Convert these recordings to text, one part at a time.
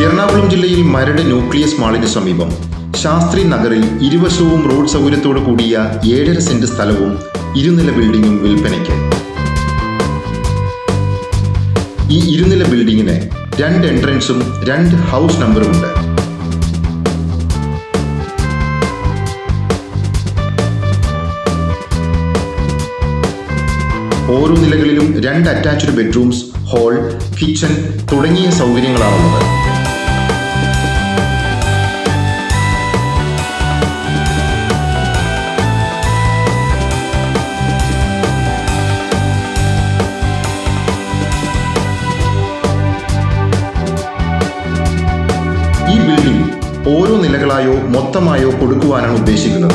എറണാകുളം ജില്ലയിൽ മരട് ന്യൂക്ലിയസ് മാളിന് സമീപം ശാസ്ത്രി നഗറിൽ ഇരുവശവും റോഡ് സൗകര്യത്തോടു കൂടിയ ഏഴര സെന്റ് സ്ഥലവും ഇരുനില ബിൽഡിംഗും വിൽപ്പനയ്ക്ക് ഈ ഇരുനില ബിൽഡിങ്ങിന് രണ്ട് എൻട്രൻസും രണ്ട് ഹൗസ് നമ്പറും ഉണ്ട് ഓരോ നിലകളിലും രണ്ട് അറ്റാച്ച്ഡ് ബെഡ്റൂംസ് ഹാൾ കിച്ചൺ തുടങ്ങിയ സൗകര്യങ്ങളാണുള്ളത് ഈ ബിൽഡിംഗ് ഓരോ നിലകളായോ മൊത്തമായോ കൊടുക്കുവാനാണ് ഉദ്ദേശിക്കുന്നത്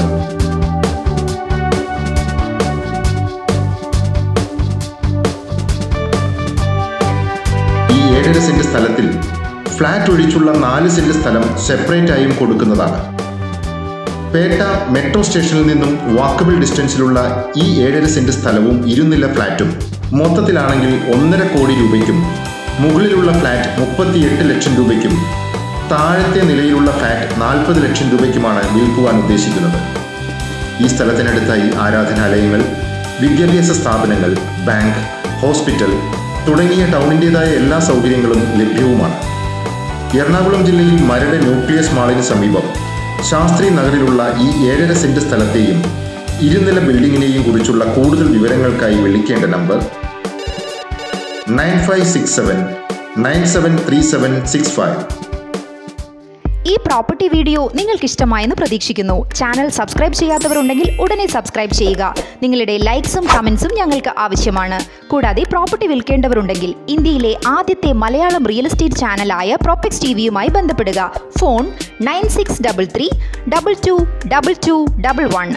ഈ ഏഴര സെന്റ് സ്ഥലത്തിൽ ഫ്ലാറ്റ് ഒഴിച്ചുള്ള നാല് സെന്റ് സ്ഥലം സെപ്പറേറ്റ് ആയും കൊടുക്കുന്നതാണ് പേട്ട മെട്രോ സ്റ്റേഷനിൽ നിന്നും വാക്കബിൾ ഡിസ്റ്റൻസിലുള്ള ഈ ഏഴര സെന്റ് സ്ഥലവും ഇരുനില ഫ്ലാറ്റും മൊത്തത്തിലാണെങ്കിൽ ഒന്നര കോടി രൂപയ്ക്കും മുകളിലുള്ള ഫ്ലാറ്റ് മുപ്പത്തിയെട്ട് ലക്ഷം രൂപയ്ക്കും താഴത്തെ നിലയിലുള്ള ഫ്ലാറ്റ് നാൽപ്പത് ലക്ഷം രൂപയ്ക്കുമാണ് വിൽക്കുവാൻ ഉദ്ദേശിക്കുന്നത് ഈ സ്ഥലത്തിനടുത്തായി ആരാധനാലയങ്ങൾ വിദ്യാഭ്യാസ സ്ഥാപനങ്ങൾ ബാങ്ക് ഹോസ്പിറ്റൽ തുടങ്ങിയ ടൗണിൻ്റെതായ എല്ലാ സൗകര്യങ്ങളും ലഭ്യവുമാണ് എറണാകുളം ജില്ലയിൽ മരട് ന്യൂക്ലിയസ് മാളിന് സമീപം ശാസ്ത്രി നഗറിലുള്ള ഈ ഏഴര സെന്റ് സ്ഥലത്തെയും ഇരുനില ബിൽഡിങ്ങിനെയും കുറിച്ചുള്ള കൂടുതൽ വിവരങ്ങൾക്കായി വിളിക്കേണ്ട number nine five six seven nine seven three seven six five ഈ പ്രോപ്പർട്ടി വീഡിയോ നിങ്ങൾക്ക് ഇഷ്ടമായെന്ന് പ്രതീക്ഷിക്കുന്നു ചാനൽ സബ്സ്ക്രൈബ് ചെയ്യാത്തവരുണ്ടെങ്കിൽ ഉടനെ സബ്സ്ക്രൈബ് ചെയ്യുക നിങ്ങളുടെ ലൈക്സും കമൻസും ഞങ്ങൾക്ക് ആവശ്യമാണ് കൂടാതെ പ്രോപ്പർട്ടി വിൽക്കേണ്ടവരുണ്ടെങ്കിൽ ഇന്ത്യയിലെ ആദ്യത്തെ മലയാളം റിയൽ എസ്റ്റേറ്റ് ചാനലായ പ്രോപ്പക്സ് ടി വിയുമായി ബന്ധപ്പെടുക phone nine six double three double two double two double one